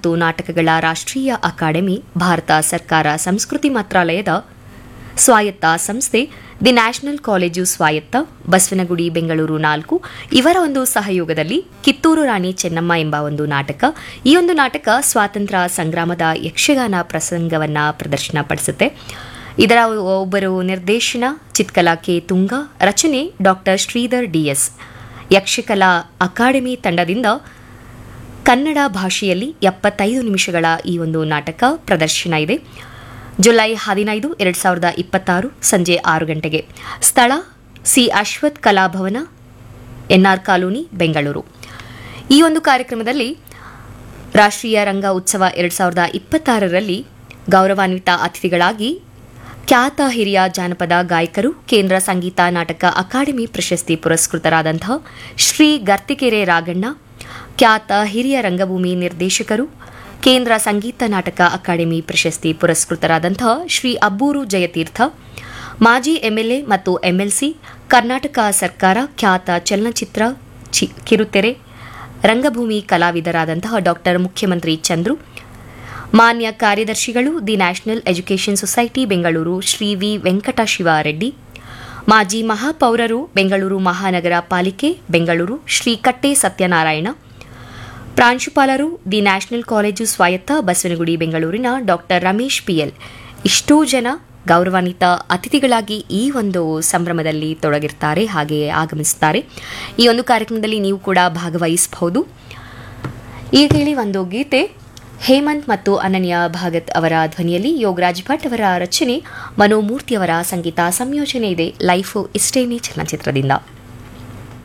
ಮತ್ತು ನಾಟಕಗಳ ರಾಷ್ಟ್ರೀಯ ಅಕಾಡೆಮಿ ಭಾರತ ಸರ್ಕಾರ ಸಂಸ್ಕೃತಿ ಮಂತ್ರಾಲಯದ ಸ್ವಾಯತ್ತ ಸಂಸ್ಥೆ ದಿ ನ್ಯಾಷನಲ್ ಕಾಲೇಜು ಸ್ವಾಯತ್ತ ಬಸವನಗುಡಿ ಬೆಂಗಳೂರು ನಾಲ್ಕು ಇವರ ಒಂದು ಸಹಯೋಗದಲ್ಲಿ ಕಿತ್ತೂರು ರಾಣಿ ಚೆನ್ನಮ್ಮ ಎಂಬ ಒಂದು ನಾಟಕ ಈ ಒಂದು ನಾಟಕ ಸ್ವಾತಂತ್ರ್ಯ ಸಂಗ್ರಾಮದ ಯಕ್ಷಗಾನ ಪ್ರಸಂಗವನ್ನ ಪ್ರದರ್ಶನ ಪಡಿಸುತ್ತೆ ಇದರ ಒಬ್ಬರು ನಿರ್ದೇಶನ ಚಿತ್ಕಲಾ ಕೆ ತುಂಗ ರಚನೆ doctor Sridhar DS Yakshakala academy ತಂಡದಿಂದ ಕನ್ನಡ ಭಾಷೆಯಲ್ಲಿ ಎಪ್ಪತ್ತೈದು ನಿಮಿಷಗಳ ಈ ಒಂದು ನಾಟಕ ಪ್ರದರ್ಶನ ಇದೆ ಜುಲೈ ಹದಿನೈದು ಎರಡು ಸಾವಿರದ ಇಪ್ಪತ್ತಾರು ಸಂಜೆ ಆರು ಗಂಟೆಗೆ ಸ್ಥಳ C Ashwath Kalabhavana NR colony Bengaluru ಈ ಒಂದು ಕಾರ್ಯಕ್ರಮದಲ್ಲಿ ರಾಷ್ಟ್ರೀಯ ರಂಗ ಉತ್ಸವ ಎರಡು ಸಾವಿರದ ಇಪ್ಪತ್ತಾರರಲ್ಲಿ ಗೌರವಾನ್ವಿತ ಅತಿಥಿಗಳಾಗಿ ಖ್ಯಾತ ಹಿರಿಯ ಜಾನಪದ ಗಾಯಕರು ಕೇಂದ್ರ ಸಂಗೀತ ನಾಟಕ ಅಕಾಡೆಮಿ ಪ್ರಶಸ್ತಿ ಪುರಸ್ಕೃತರಾದಂತಹ ಶ್ರೀ ಗರ್ತಿಕೆರೆ ರಾಗಣ್ಣ ಖ್ಯಾತ ಹಿರಿಯ ರಂಗಭೂಮಿ ನಿರ್ದೇಶಕರು ಕೇಂದ್ರ ಸಂಗೀತ ನಾಟಕ ಅಕಾಡೆಮಿ ಪ್ರಶಸ್ತಿ ಪುರಸ್ಕೃತರಾದಂತಹ ಶ್ರೀ ಅಬ್ಬೂರು ಜಯತೀರ್ಥ ಮಾಜಿ ಎಂಎಲ್ಎ ಮತ್ತು ಎಂಎಲ್ಸಿ ಕರ್ನಾಟಕ ಸರ್ಕಾರ ಖ್ಯಾತ ಚಲನಚಿತ್ರ ಚಿ- ಕಿರುತೆರೆ ರಂಗಭೂಮಿ ಕಲಾವಿದರಾದಂತಹ ಡಾಕ್ಟರ್ ಮುಖ್ಯಮಂತ್ರಿ ಚಂದ್ರು ಮಾನ್ಯ ಕಾರ್ಯದರ್ಶಿಗಳು the national education society Bengaluru Shri V Venkatashiva Reddy ಮಾಜಿ ಮಹಾಪೌರರು ಬೆಂಗಳೂರು ಮಹಾನಗರ ಪಾಲಿಕೆ ಬೆಂಗಳೂರು ಶ್ರೀ ಕಟ್ಟೆ ಸತ್ಯನಾರಾಯಣ ಪ್ರಾಂಶುಪಾಲರು ದಿ ನ್ಯಾಷನಲ್ ಕಾಲೇಜು ಸ್ವಾಯತ್ತ ಬಸವನಗುಡಿ ಬೆಂಗಳೂರಿನ ಡಾಕ್ಟರ್ ರಮೇಶ್ ಪಿಎಲ್ ಇಷ್ಟೂ ಜನ ಗೌರವಾನ್ವಿತ ಅತಿಥಿಗಳಾಗಿ ಈ ಒಂದು ಸಂಭ್ರಮದಲ್ಲಿ ತೊಡಗಿರ್ತಾರೆ ಹಾಗೆಯೇ ಆಗಮಿಸುತ್ತಾರೆ ಈ ಒಂದು ಕಾರ್ಯಕ್ರಮದಲ್ಲಿ ನೀವು ಕೂಡ ಭಾಗವಹಿಸಬಹುದು ಈಗ ಕೇಳಿ ಒಂದು ಗೀತೆ ಹೇಮಂತ್ ಮತ್ತು ಅನನ್ಯ ಭಾಗತ್ ಅವರ ಧ್ವನಿಯಲ್ಲಿ ಯೋಗರಾಜ್ ಭಟ್ ಅವರ ರಚನೆ ಮನೋಮೂರ್ತಿ ಅವರ ಸಂಗೀತ ಸಂಯೋಜನೆ ಇದೆ ಲೈಫು ಇಷ್ಟೇನೇ ಚಲನಚಿತ್ರದಿಂದ